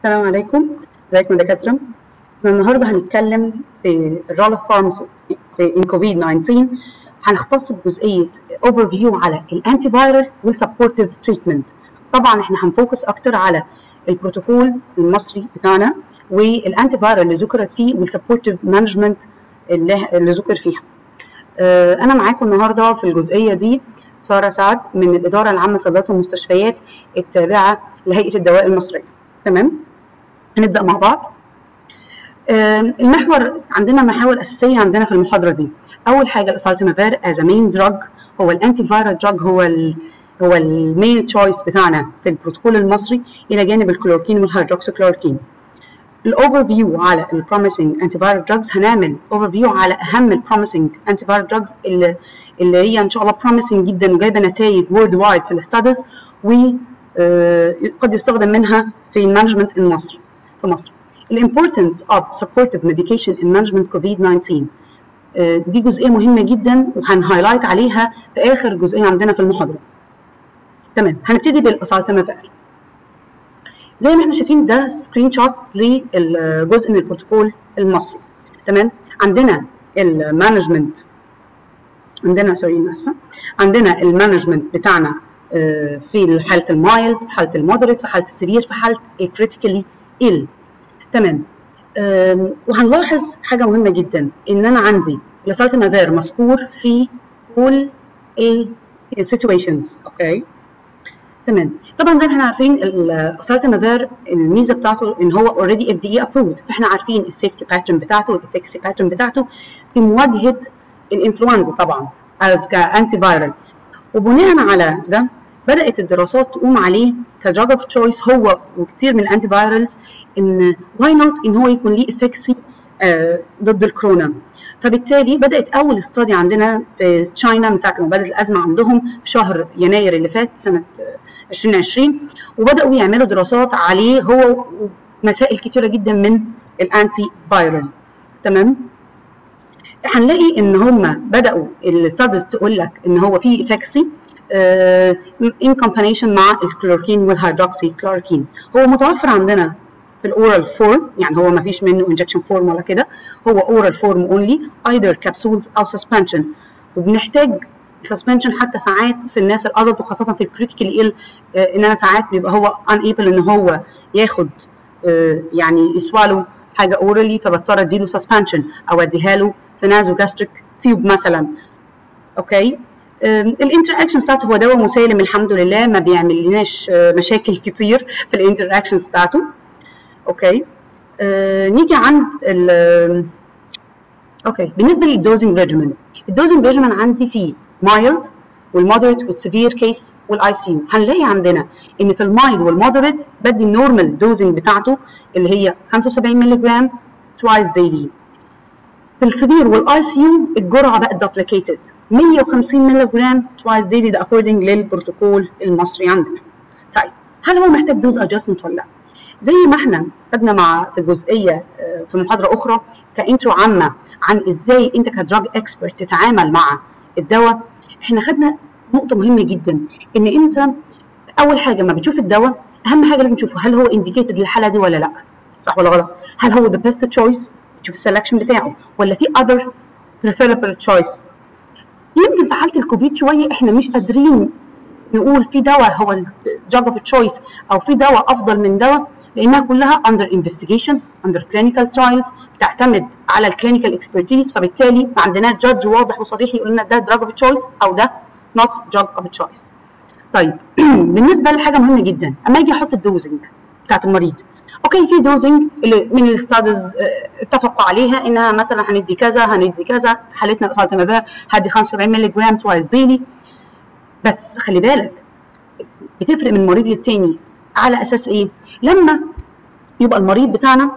السلام عليكم ازيكم يا دكاتره احنا النهارده هنتكلم في الرول اوف فارماسيست ان كوفيد 19 هنختص بجزئيه اوفر فيو على الانتي فايرال والسبورتيف تريتمنت طبعا احنا هنفوكس اكتر على البروتوكول المصري بتاعنا والانتي فايرال اللي ذكرت فيه والسبورتيف مانجمنت اللي, اللي ذكر فيها آه انا معاكم النهارده في الجزئيه دي ساره سعد من الاداره العامه لصيدلات المستشفيات التابعه لهيئه الدواء المصريه تمام هنبدا مع بعض المحور عندنا محاور اساسيه عندنا في المحاضره دي اول حاجه الاسالتيمافير از مين دراج هو الانتي فايرال دراج هو ال هو المين تشويس بتاعنا في البروتوكول المصري الى جانب الكلوركين والهيدروكسيكلوركين الاوفر فيو على البروميسنج انتي فايرال دراجز هنعمل اوفر فيو على اهم البروميسنج انتي فايرال دراجز اللي اللي هي ان شاء الله بروميسنج جدا وجايبه نتائج وورد وايد في الاستادز وقد يستخدم منها في المانجمنت المصري في مصر الامبورتنس اوف supportive medication in management COVID-19 دي جزئيه مهمه جدا وهنهايلايت عليها في اخر جزئيه عندنا في المحاضره تمام هنبتدي بالاسالتامافير زي ما احنا شايفين ده سكرين شوت للجزء من البروتوكول المصري تمام عندنا المانجمنت عندنا سوري انا اسفه عندنا المانجمنت بتاعنا في حاله المايلد في حاله المودريت في حاله السيفير في حاله الكريتيكالي ill تمام وهنلاحظ حاجه مهمه جدا ان انا عندي الاسالتامافير مذكور في كل السيتويشنز اوكي تمام طبعا زي ما احنا عارفين الاسالتامافير الميزه بتاعته ان هو اوريدي اف دي اي ابروفد فاحنا عارفين السيفتي باترن بتاعته والافكسي باترن بتاعته في مواجهه الانفلونزا طبعا از كانتي فايرال وبناء على ده بدات الدراسات تقوم عليه كدراج اوف تشويس هو وكثير من الانتي فايرالز ان واي نوت ان هو يكون ليه افكسي آه ضد الكورونا فبالتالي بدات اول استادي عندنا في تشاينا من ساعه ما بدات الازمه عندهم في شهر يناير اللي فات سنه 2020 وبداوا يعملوا دراسات عليه هو مسائل كثيره جدا من الانتي فايرال تمام هنلاقي ان هم بداوا الستادز تقول لك ان هو في افكسي ان كومبانيشن مع الكلوركين والهيدروكسي كلوركين هو متوفر عندنا في الاورال فورم يعني هو ما فيش منه انجكشن فورم ولا كده هو اورال فورم اونلي ايذر كابسولز او سسبنشن وبنحتاج سسبنشن حتى ساعات في الناس الادلت وخاصه في الكريتيكال ال ان انا ساعات بيبقى هو ان ايبل ان هو ياخد يعني يسوالو حاجه اورالي فبضطر اديله سسبنشن او اديها له في نازو جاستريك تيوب مثلا اوكي الانتر اكشنز بتاعته هو دواء مسالم الحمد لله ما بيعمل لناش مشاكل كتير في الانتر اكشنز بتاعته اوكي آه نيجي عند ال اوكي بالنسبه للدوزنج ريجيمن الدوزنج ريجيمن عندي فيه مايلد والمودريت والسيفير كيس والاي سي يو هنلاقي عندنا ان في المايلد والمودريت بدي النورمال دوزنج بتاعته اللي هي 75 مللي جرام توايس ديلي في السيفير والاي سي يو الجرعه بقت دوبليكيتد 150 مللي جرام توايس ديلي ده اكوردنج للبروتوكول المصري عندنا. طيب هل هو محتاج دوز ادجستمنت ولا لا؟ زي ما احنا خدنا مع في جزئيه في محاضره اخرى كانترو عامه عن ازاي انت كدراج اكسبرت تتعامل مع الدواء احنا خدنا نقطه مهمه جدا ان انت اول حاجه ما بتشوف الدواء اهم حاجه لازم تشوفه هل هو انديكيتد للحاله دي ولا لا صح ولا غلط هل هو ذا بيست تشويس تشوف السلكشن بتاعه ولا في other preferable choice يمكن في حاله الكوفيد شويه احنا مش قادرين نقول في دواء هو الدراج اوف تشويس او في دواء افضل من دواء لانها كلها under investigation under clinical trials بتعتمد على الكلينيكال اكسبرتيز فبالتالي ما عندناش جادج واضح وصريح يقول لنا ده دراج اوف تشويس او ده not drug of choice. طيب بالنسبه لحاجه مهمه جدا اما اجي احط الدوزنج بتاعت المريض اوكي في دوزنج اللي من الستادز اتفقوا عليها انها مثلا هندي كذا هندي كذا في حالتنا اسالتامافير هدي 75 مللي جرام توايس ديلي بس خلي بالك بتفرق من مريض للتاني على اساس ايه؟ لما يبقى المريض بتاعنا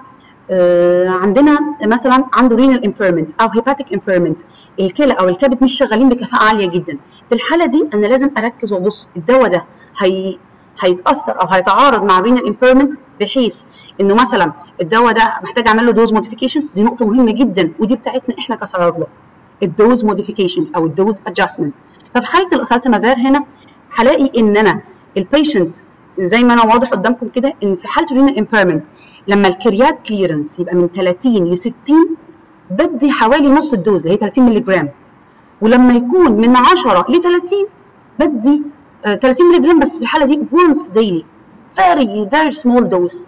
آه عندنا مثلا عنده رينال امبيرمنت او هيباتيك امبيرمنت الكلى او الكبد مش شغالين بكفاءه عاليه جدا في الحاله دي انا لازم اركز وابص الدواء ده هي هيتاثر او هيتعارض مع الرينال امبيرمنت بحيث انه مثلا الدواء ده محتاج اعمل له دوز موديفيكيشن دي نقطه مهمه جدا ودي بتاعتنا احنا كصيادله الدوز موديفيكيشن او الدوز ادجستمنت ففي حاله الاسالتامافير هنا هلاقي ان انا البيشنت زي ما انا واضح قدامكم كده ان في حاله رينال امبيرمنت لما الكريات كليرنس يبقى من 30 ل 60 بدي حوالي نص الدوز اللي هي 30 مللي جرام ولما يكون من 10 ل 30 بدي آه 30 مللي جرام بس في الحاله دي once daily very very small dose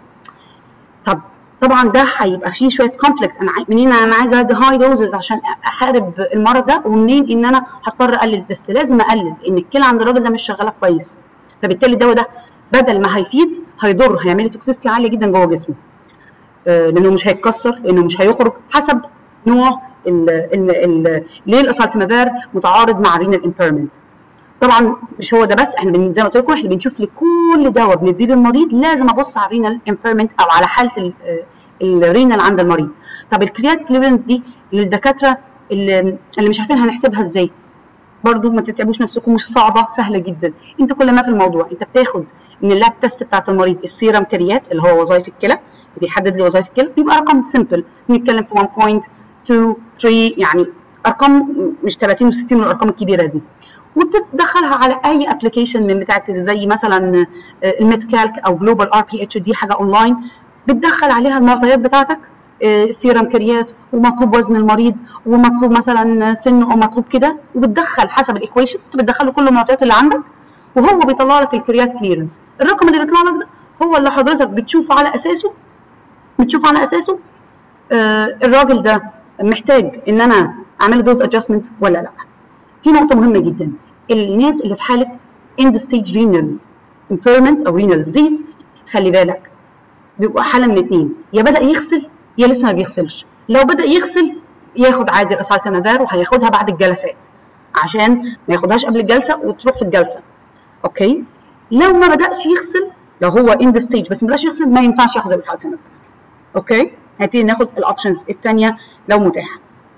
طب طبعا ده هيبقى فيه شويه كونفليكت انا عاي... منين انا عايزه ادي هاي دوزز عشان احارب المرض ده ومنين ان انا هضطر اقلل بس لازم اقلل لان الكلى عند الراجل ده مش شغاله كويس فبالتالي الدواء ده بدل ما هيفيد هيضر هيعمل لي توكسيستي عاليه جدا جوه جسمه آه لانه مش هيتكسر لانه مش هيخرج حسب نوع ال ال ال ليه الاسالتيمافير متعارض مع رينال امبيرمنت طبعا مش هو ده بس احنا زي ما قلت لكم احنا بنشوف لكل دواء بنديه للمريض لازم ابص على الرينال امبيرمنت او على حاله الرينال عند المريض طب الكريات كليرنس دي للدكاتره اللي, اللي مش عارفين هنحسبها ازاي برضو ما تتعبوش نفسكم مش صعبه سهله جدا انت كل ما في الموضوع انت بتاخد من اللاب تيست بتاعت المريض السيرم كريات اللي هو وظائف الكلى بيحدد لي وظائف الكلى بيبقى رقم سمبل بنتكلم في 1.2 3 يعني ارقام مش 30 و60 من الارقام الكبيره دي وبتدخلها على اي ابلكيشن من بتاعت زي مثلا الميد كالك او جلوبال ار بي اتش دي حاجه اونلاين بتدخل عليها المعطيات بتاعتك سيرم كريات ومطلوب وزن المريض ومطلوب مثلا سنه او مطلوب كده وبتدخل حسب الايكويشن بتدخل له كل المعطيات اللي عندك وهو بيطلع لك الكريات كليرنس الرقم اللي بيطلع لك ده هو اللي حضرتك بتشوف على اساسه بتشوف على اساسه آه الراجل ده محتاج ان انا اعمل دوز ادجستمنت ولا لا في نقطه مهمه جدا الناس اللي في حاله end stage renal impairment او renal disease خلي بالك بيبقى حاله من الاثنين يا بدا يغسل يا لسه ما بيغسلش لو بدا يغسل ياخد عادي الاسالتامافير وهياخدها بعد الجلسات عشان ما ياخدهاش قبل الجلسه وتروح في الجلسه اوكي لو ما بداش يغسل لو هو اند ستيج بس ما بداش يغسل ما ينفعش ياخد الاسالتامافير اوكي هنبتدي ناخد الاوبشنز الثانيه لو متاحه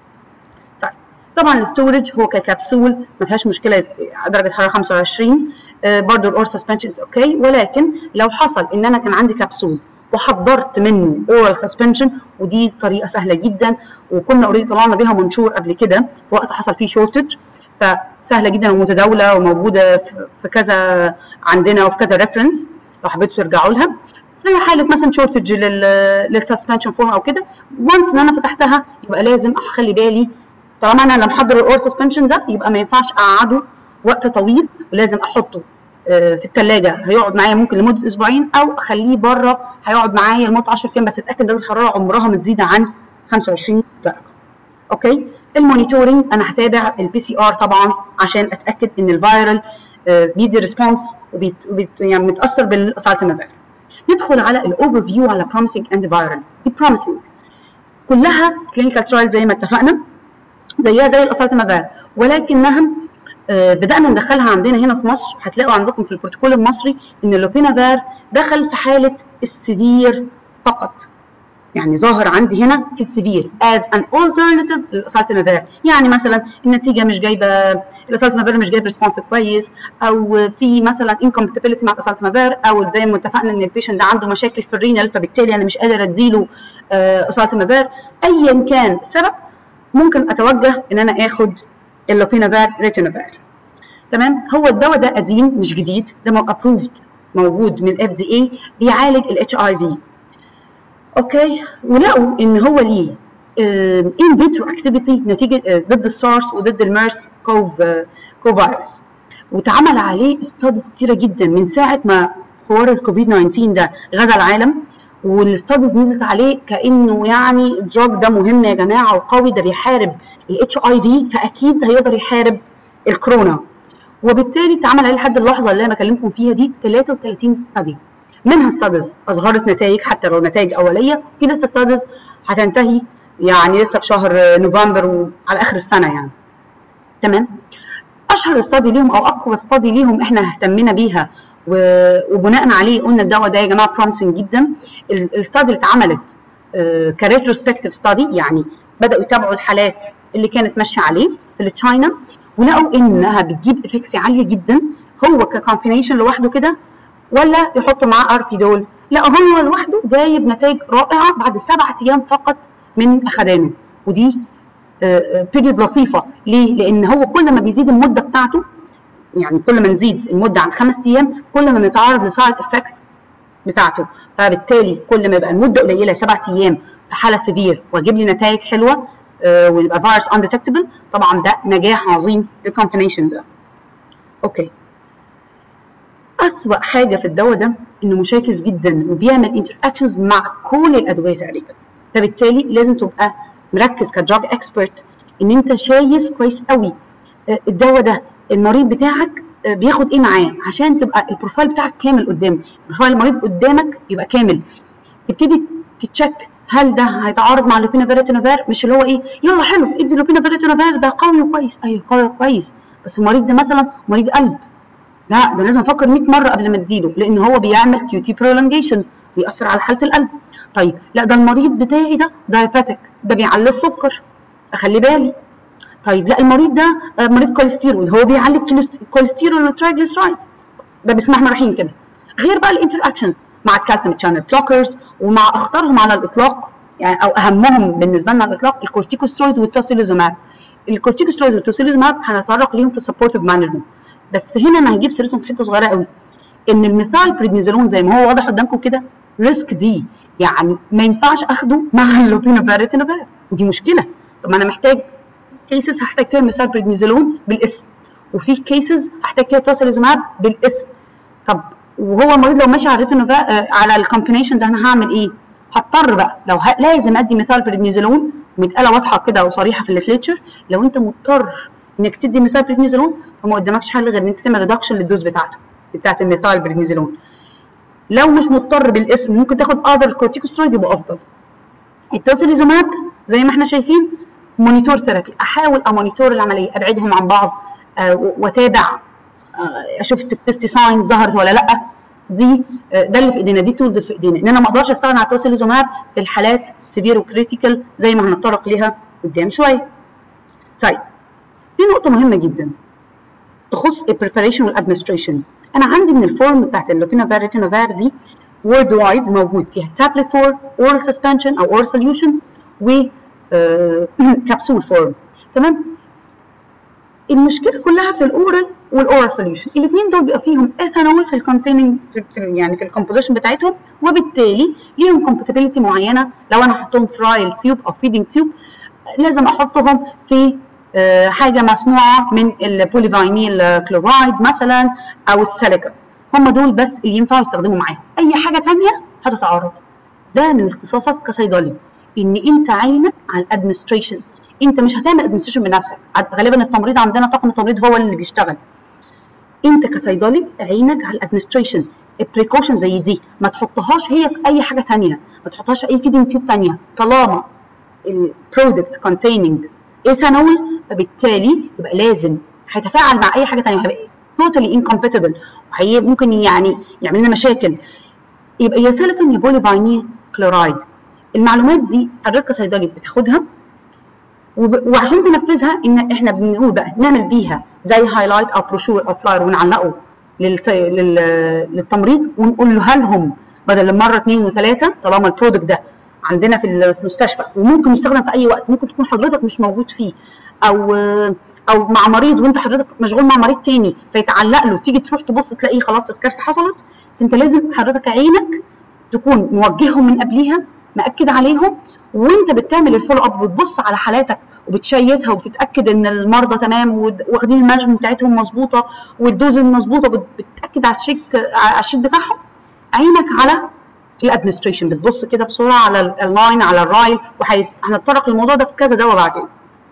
طيب طبعا الستورج هو ككبسول ما فيهاش مشكله درجه حراره 25 آه برضو الاور سسبنشنز اوكي ولكن لو حصل ان انا كان عندي كبسول وحضرت منه اورال سسبنشن ودي طريقه سهله جدا وكنا اوريدي طلعنا بيها منشور قبل كده في وقت حصل فيه شورتج فسهله جدا ومتداوله وموجوده في كذا عندنا وفي كذا ريفرنس لو حبيتوا ترجعوا لها زي حاله مثلا شورتج للسسبنشن فورم او كده وانس ان انا فتحتها يبقى لازم اخلي بالي طالما انا لما محضر الاور سسبنشن ده يبقى ما ينفعش اقعده وقت طويل ولازم احطه في الثلاجه هيقعد معايا ممكن لمده اسبوعين او اخليه بره هيقعد معايا لمده 10 ايام بس اتاكد درجه الحراره عمرها ما تزيد عن 25 درجه. اوكي المونيتورنج انا هتابع البي سي ار طبعا عشان اتاكد ان الفيرال بيدي ريسبونس وبيت وبيت يعني متاثر بالاسالتامافير. ندخل على الاوفر فيو على بروميسنج اند فيرال دي بروميسنج كلها كلينيكال ترايل زي ما اتفقنا زيها زي الاسالتامافير ولكنها بدانا ندخلها عندنا هنا في مصر هتلاقوا عندكم في البروتوكول المصري ان اللوبينافير دخل في حاله السيفير فقط يعني ظاهر عندي هنا في السيفير as an alternative للاسالتامافير يعني مثلا النتيجه مش جايبه الاسالتامافير مش جايب ريسبونس كويس او في مثلا incompatibility مع الاسالتامافير او زي ما اتفقنا ان البيشنت ده عنده مشاكل في الرينال فبالتالي انا مش قادر اديله اسالتامافير ايا كان السبب ممكن اتوجه ان انا اخد اللوبينافير ريتينافير تمام هو الدواء ده قديم مش جديد ده ابروفد موجود من الاف دي اي بيعالج الاتش اي في اوكي ولقوا ان هو ليه ان فيترو اكتيفيتي نتيجه ضد السارس وضد الميرس كوف كو فيروس واتعمل عليه ستاديز كتيره جدا من ساعه ما حوار الكوفيد 19 ده غزا العالم والستاديز نزلت عليه كانه يعني الدراج ده مهم يا جماعه وقوي ده بيحارب الاتش اي في فاكيد هيقدر يحارب الكورونا وبالتالي اتعمل عليه لحد اللحظه اللي انا بكلمكم فيها دي 33 ستادي منها ستاديز اظهرت نتائج حتى لو نتائج اوليه في لسه ستاديز هتنتهي يعني لسه في شهر نوفمبر وعلى اخر السنه يعني تمام اشهر استادي ليهم او اقوى استادي ليهم احنا اهتمينا بيها وبناء عليه قلنا الدواء ده يا جماعه برومسنج جدا الاستادي اللي اتعملت كريتروسبكتيف ستادي يعني بداوا يتابعوا الحالات اللي كانت ماشيه عليه في تشاينا ولقوا انها بتجيب افكسي عاليه جدا هو ككومبينيشن لوحده كده ولا يحطوا معاه اربيدول لا هو لوحده جايب نتائج رائعه بعد سبعة ايام فقط من اخدانه ودي بيريود لطيفه ليه؟ لان هو كل ما بيزيد المده بتاعته يعني كل ما نزيد المده عن خمس ايام كل ما نتعرض لسايد افكتس بتاعته فبالتالي كل ما يبقى المده قليله سبع ايام في حاله سيفير واجيب لي نتائج حلوه آه ويبقى فيروس انديتكتبل طبعا ده نجاح عظيم للكومبينيشن ده اوكي اسوأ حاجه في الدواء ده انه مشاكس جدا وبيعمل انتر اكشنز مع كل الادويه تقريبا فبالتالي لازم تبقى مركز كدراج اكسبرت ان انت شايف كويس قوي الدواء ده المريض بتاعك بياخد ايه معاه عشان تبقى البروفايل بتاعك كامل قدامك بروفايل المريض قدامك يبقى كامل تبتدي تتشك هل ده هيتعارض مع لوبينا فيريتونافير مش اللي هو ايه يلا حلو ادي لوبينا فيريتونافير ده قوي وكويس ايوه قوي وكويس بس المريض ده مثلا مريض قلب لا ده لازم افكر 100 مره قبل ما اديله لان هو بيعمل كيو تي برولونجيشن بيأثر على حاله القلب طيب لا ده المريض بتاعي ده دايابيتك ده بيعلي السكر اخلي بالي طيب لا المريض ده مريض كوليسترول هو بيعلي الكوليسترول والترايجليسرايد ده بسم الله الرحمن الرحيم كده غير بقى الانتر اكشنز مع الكالسيوم شانل بلوكرز ومع اخطرهم على الاطلاق يعني او اهمهم بالنسبه لنا على الاطلاق الكورتيكوسترويد والتوسيليزوماب الكورتيكوسترويد والتوسيليزوماب هنتطرق ليهم في السبورتيف مانجمنت بس هنا انا هجيب سيرتهم في حته صغيره قوي ان الميثايل بريدنيزولون زي ما هو واضح قدامكم كده ريسك دي يعني ما ينفعش اخده مع اللوبينوفيريتينوفير ودي مشكله طب ما انا محتاج كيسز هحتاج فيها ميثايل بريدنيزولون بالاسم وفي كيسز هحتاج فيها توسيليزوماب بالاسم طب وهو المريض لو ماشي على الريتينوفا على الكومبينيشن ده انا هعمل ايه؟ هضطر بقى لو ه... لازم ادي ميثايل بريدنيزولون متقاله واضحه كده وصريحه في الليتريتشر لو انت مضطر انك تدي ميثايل بريدنيزولون فما قدامكش حل غير ان انت تعمل ريدكشن للدوز بتاعته بتاعت الميثايل بريدنيزولون لو مش مضطر بالاسم ممكن تاخد اذر كورتيكوسترويد يبقى افضل التوسيليزوماب زي ما احنا شايفين مونيتور ثيرابي احاول امونيتور العمليه ابعدهم عن بعض آه واتابع آه اشوف التكتستي ساينز ظهرت ولا لا دي آه ده اللي في ايدينا دي تولز في ايدينا ان انا ما اقدرش استغنى عن التوسيليزوماب في الحالات السيفير وكريتيكال زي ما هنتطرق ليها قدام شويه طيب في نقطه مهمه جدا تخص البريباريشن والادمنستريشن انا عندي من الفورم بتاعت اللوبينافير ريتينوفير دي وورد وايد موجود فيها تابلت فورم اورال سسبنشن او اورال سوليوشن و كبسول فورم تمام المشكله كلها في الاورال والاورال سوليوشن الاثنين دول بيبقى فيهم ايثانول في الكونتيننج يعني في الكومبوزيشن بتاعتهم وبالتالي ليهم كومباتيبيليتي معينه لو انا هحطهم في رايل تيوب او فيدنج تيوب لازم احطهم في حاجه مصنوعه من البوليفاينيل كلورايد مثلا او السيليكون هم دول بس اللي ينفعوا يستخدموا معاهم اي حاجه ثانيه هتتعارض ده من اختصاصك كصيدلي ان انت عينك على الادمنستريشن انت مش هتعمل ادمنستريشن بنفسك غالبا التمريض عندنا طاقم التمريض هو اللي بيشتغل انت كصيدلي عينك على الادمنستريشن البريكوشن زي دي ما تحطهاش هي في اي حاجه ثانيه ما تحطهاش اي فيدنج تيوب ثانيه طالما البرودكت containing ايثانول فبالتالي يبقى لازم هيتفاعل مع اي حاجه ثانيه هيبقى توتالي انكومباتبل وهي ممكن يعني يعمل لنا مشاكل يبقى يا سيليكون يا بولي فاينيل كلورايد المعلومات دي حضرتك كصيدلي بتاخدها وعشان تنفذها ان احنا بنقول بقى نعمل بيها زي هايلايت او بروشور او فلاير ونعلقه للسي... لل... للتمريض ونقولها لهم بدل مره اثنين وثلاثه طالما البرودكت ده عندنا في المستشفى وممكن يستخدم في اي وقت ممكن تكون حضرتك مش موجود فيه او او مع مريض وانت حضرتك مشغول مع مريض تاني فيتعلق له تيجي تروح تبص تلاقيه خلاص الكارثه حصلت انت لازم حضرتك عينك تكون موجههم من قبليها مأكد عليهم وانت بتعمل الفولو اب وتبص على حالاتك وبتشيتها وبتتاكد ان المرضى تمام واخدين المانجمنت بتاعتهم مظبوطه والدوز مظبوطه بتاكد على الشيك على الشيت بتاعهم عينك على الادمنستريشن بتبص كده بسرعه على اللاين على الرايل وهنتطرق للموضوع ده في كذا دواء بعدين.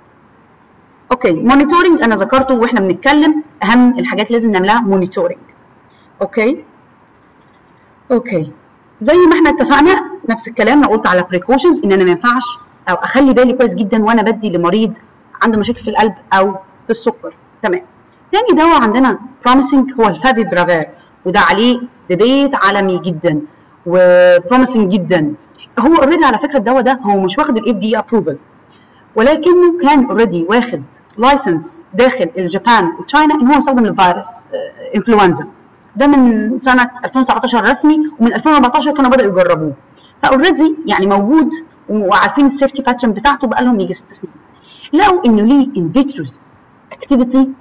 اوكي مونيتورنج انا ذكرته واحنا بنتكلم اهم الحاجات اللي لازم نعملها مونيتورنج. اوكي اوكي زي ما احنا اتفقنا نفس الكلام انا قلت على بريكوشنز ان انا ما ينفعش او اخلي بالي كويس جدا وانا بدي لمريض عنده مشاكل في القلب او في السكر تمام. تاني دواء عندنا بروميسنج هو الفافي برافير وده عليه ديبيت عالمي جدا وبروميسنج جدا هو اوريدي على فكره الدواء ده هو مش واخد الاف دي ابروفل ولكنه كان اوريدي واخد لايسنس داخل الجابان وتشاينا ان هو يستخدم للفيروس انفلونزا ده من سنه 2019 رسمي ومن 2014 كانوا بداوا يجربوه فاوريدي يعني موجود وعارفين السيفتي باترن بتاعته بقى لهم يجي ست سنين لقوا انه ليه ان فيتروس اكتيفيتي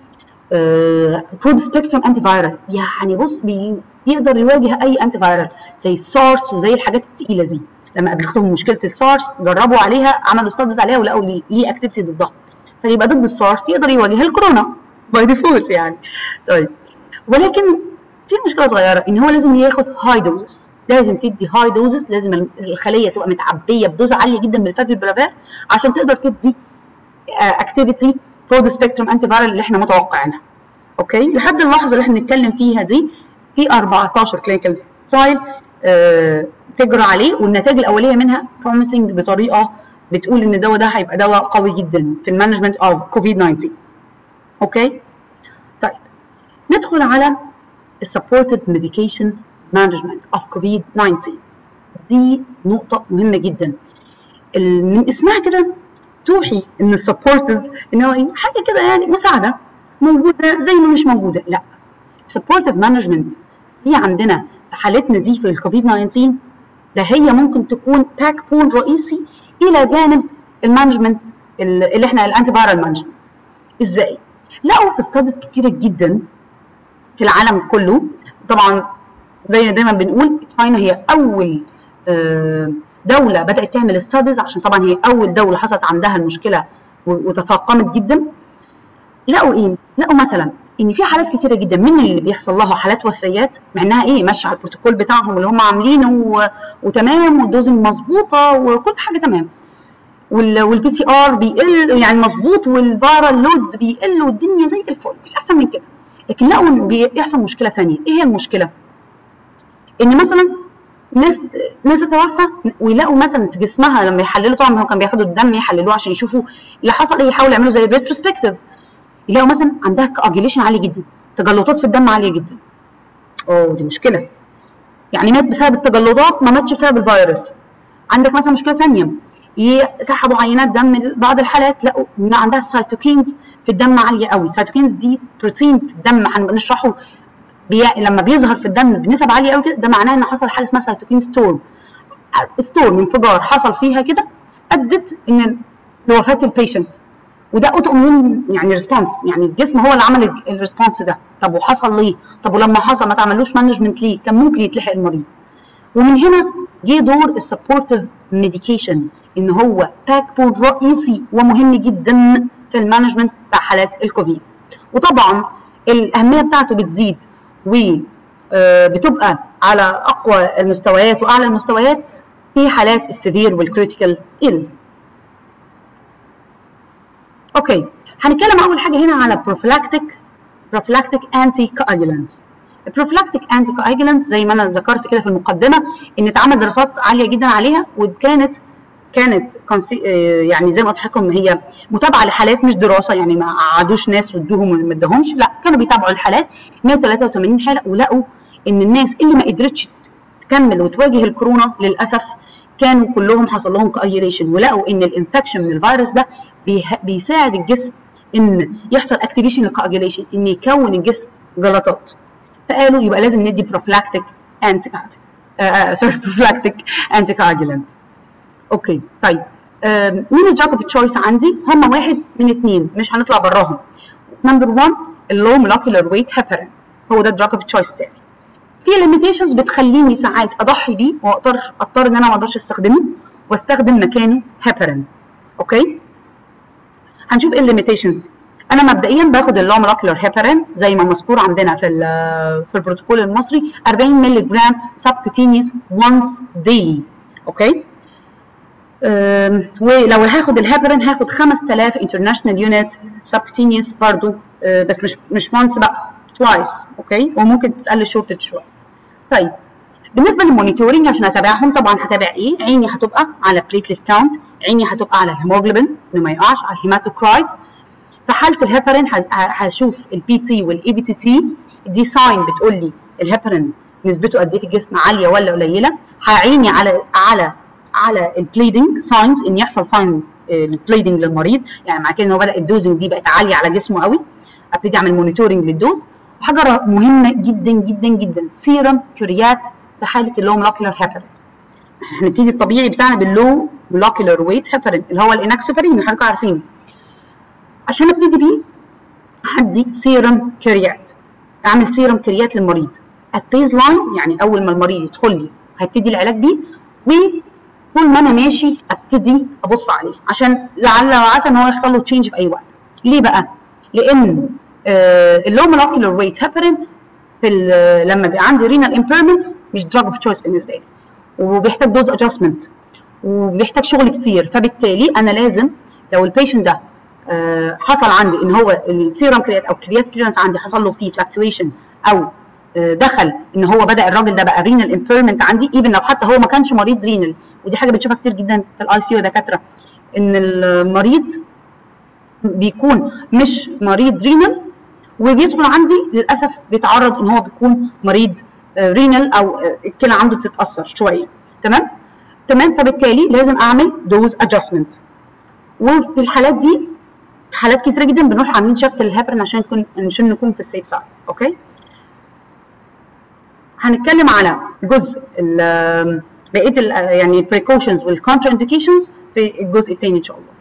برود سبيكتروم انتي فايرال يعني بص بي يقدر يواجه اي انتي فايرال زي السارس وزي الحاجات الثقيله دي لما قابلتهم مشكله السارس جربوا عليها عملوا ستادز عليها ولقوا ليه, ليه اكتيفيتي ضدها فيبقى ضد السارس يقدر يواجه الكورونا باي ديفولت يعني طيب ولكن في مشكله صغيره ان هو لازم ياخد هاي دوزز لازم تدي هاي دوزز لازم الخليه تبقى متعبيه بدوز عاليه جدا من الفاتي برافير عشان تقدر تدي اكتيفيتي برود سبيكتروم انتي فايرال اللي احنا متوقعينها اوكي لحد اللحظه اللي احنا بنتكلم فيها دي في 14 كلينيكال ترايل آه تجرى عليه والنتائج الاوليه منها بروميسنج بطريقه بتقول ان الدواء ده هيبقى دواء قوي جدا في المانجمنت اوف كوفيد 19 اوكي طيب ندخل على السبورتد ميديكيشن مانجمنت اوف كوفيد 19 دي نقطه مهمه جدا من اسمها كده توحي ان السبورتيف ان هو حاجه كده يعني مساعده موجوده زي ما مش موجوده لا سبورتيف مانجمنت دي عندنا في حالتنا دي في الكوفيد 19 ده هي ممكن تكون باك بون رئيسي الى جانب المانجمنت اللي احنا الانتي فايرال مانجمنت ازاي؟ لقوا في ستاديز كتيره جدا في العالم كله طبعا زي ما دايما بنقول تشاينا هي اول دوله بدات تعمل ستاديز عشان طبعا هي اول دوله حصلت عندها المشكله وتفاقمت جدا لقوا ايه؟ لقوا مثلا ان في حالات كتيره جدا من اللي بيحصل لها حالات وفيات مع انها ايه ماشيه على البروتوكول بتاعهم اللي هم عاملينه و... وتمام والدوزنج مظبوطه وكل حاجه تمام والبي سي ار بيقل يعني مظبوط والفيرال لود بيقل والدنيا زي الفل مفيش احسن من كده لكن لقوا ان بيحصل مشكله ثانيه ايه هي المشكله؟ ان مثلا ناس ناس تتوفى ويلاقوا مثلا في جسمها لما يحللوا طبعا هو كان بياخدوا الدم يحللوه عشان يشوفوا اللي حصل ايه يحاولوا يعملوا زي الريتروسبكتيف يلاقوا مثلا عندها كاجيليشن عالي جدا تجلطات في الدم عاليه جدا اوه دي مشكله يعني مات بسبب التجلطات ما ماتش بسبب الفيروس عندك مثلا مشكله ثانيه سحبوا عينات دم بعض الحالات لقوا ان عندها السيتوكينز في الدم عاليه قوي السيتوكينز دي بروتين في الدم هنشرحه بي... لما بيظهر في الدم بنسب عاليه قوي كده ده معناه ان حصل حاله اسمها سيتوكين ستورم ستورم انفجار حصل فيها كده ادت ان لوفاه البيشنت وده اوتو اميون يعني ريسبونس يعني الجسم هو اللي عمل الريسبونس ده طب وحصل ليه؟ طب ولما حصل ما تعملوش مانجمنت ليه؟ كان ممكن يتلحق المريض ومن هنا جه دور السبورتيف ميديكيشن ان هو باك بون رئيسي ومهم جدا في المانجمنت بتاع حالات الكوفيد وطبعا الاهميه بتاعته بتزيد وبتبقى على اقوى المستويات واعلى المستويات في حالات السيفير والكريتيكال ال اوكي هنتكلم اول حاجه هنا على بروفلاكتيك بروفلاكتيك انتي كواجولانتس البروفلاكتيك انتي كواجولانتس زي ما انا ذكرت كده في المقدمه ان اتعمل دراسات عاليه جدا عليها وكانت كانت يعني زي ما قلت لكم هي متابعه لحالات مش دراسه يعني ما قعدوش ناس وادوهم وما ادوهمش لا كانوا بيتابعوا الحالات 183 حاله ولقوا ان الناس اللي ما قدرتش تكمل وتواجه الكورونا للاسف كانوا كلهم حصل لهم كايريشن ولقوا ان الانفكشن من الفيروس ده بيساعد الجسم ان يحصل اكتيفيشن للكاجيليشن ان يكون الجسم جلطات فقالوا يبقى لازم ندي بروفلاكتيك انتي سوري بروفلاكتيك انتي كاجيلانت اوكي طيب آه مين الدراج اوف تشويس عندي؟ هم واحد من اثنين مش هنطلع براهم. نمبر 1 اللو مولكيولر ويت هيبرين هو ده الدراج اوف تشويس بتاعي. في ليميتيشنز بتخليني ساعات اضحي بيه واقدر اضطر ان انا ما اقدرش استخدمه واستخدم مكانه هيبرين. اوكي؟ هنشوف ايه الليميتيشنز انا مبدئيا باخد اللو مولكيولر هيبرين زي ما مذكور عندنا في في البروتوكول المصري 40 مللي جرام سبكوتينيوس وانس ديلي اوكي؟ ولو هاخد الهابرين هاخد 5000 انترناشونال يونت سبكتينيوس برضو بس مش مش وانس بقى توايس اوكي وممكن تقلل شورتج شويه طيب بالنسبه للمونيتورنج عشان اتابعهم طبعا هتابع ايه عيني هتبقى على بليتلت كاونت عيني هتبقى على الهيموجلوبين انه ما يقعش على الهيماتوكرايت في حاله الهيبرين هشوف البي تي والاي بي تي تي دي ساين بتقول لي الهيبرين نسبته قد ايه في الجسم عاليه ولا قليله هعيني على على على البليدنج ساينز ان يحصل ساينز البليدنج للمريض يعني مع كده ان هو بدا الدوزنج دي بقت عاليه على جسمه قوي ابتدي اعمل مونيتورنج للدوز وحاجه مهمه جدا جدا جدا سيرم كريات في حاله اللو مولكيولر هيبرين هنبتدي الطبيعي بتاعنا باللو مولكيولر ويت هيبرين اللي هو الانكسوفرين اللي حضراتكم عارفينه عشان ابتدي بيه هدي سيرم كريات اعمل سيرم كريات للمريض البيز لاين يعني اول ما المريض يدخل لي هبتدي العلاج بيه وطول ما انا ماشي ابتدي ابص عليه عشان لعل وعسى ان هو يحصل له تشينج في اي وقت ليه بقى؟ لان اللو مولكيولر ويت هيبرين في لما بيبقى عندي رينال امبيرمنت مش دراج اوف تشويس بالنسبه لي وبيحتاج دوز ادجستمنت وبيحتاج شغل كتير فبالتالي انا لازم لو البيشنت ده آه حصل عندي ان هو السيرم كريات او كريات كليرنس عندي حصل له فيه فلكتويشن او آه دخل ان هو بدا الراجل ده بقى رينال امبيرمنت عندي ايفن لو حتى هو ما كانش مريض رينال ودي حاجه بنشوفها كتير جدا في الاي سي يو دكاتره ان المريض بيكون مش مريض رينال وبيدخل عندي للاسف بيتعرض ان هو بيكون مريض رينال او الكلى عنده بتتاثر شويه تمام تمام فبالتالي لازم اعمل دوز ادجستمنت وفي الحالات دي حالات كتيره جدا بنروح عاملين شفت الهيبرين عشان نكون عشان نكون في السيف سايد اوكي هنتكلم على جزء بقيه يعني البريكوشنز والكونترا انديكيشنز في الجزء الثاني ان شاء الله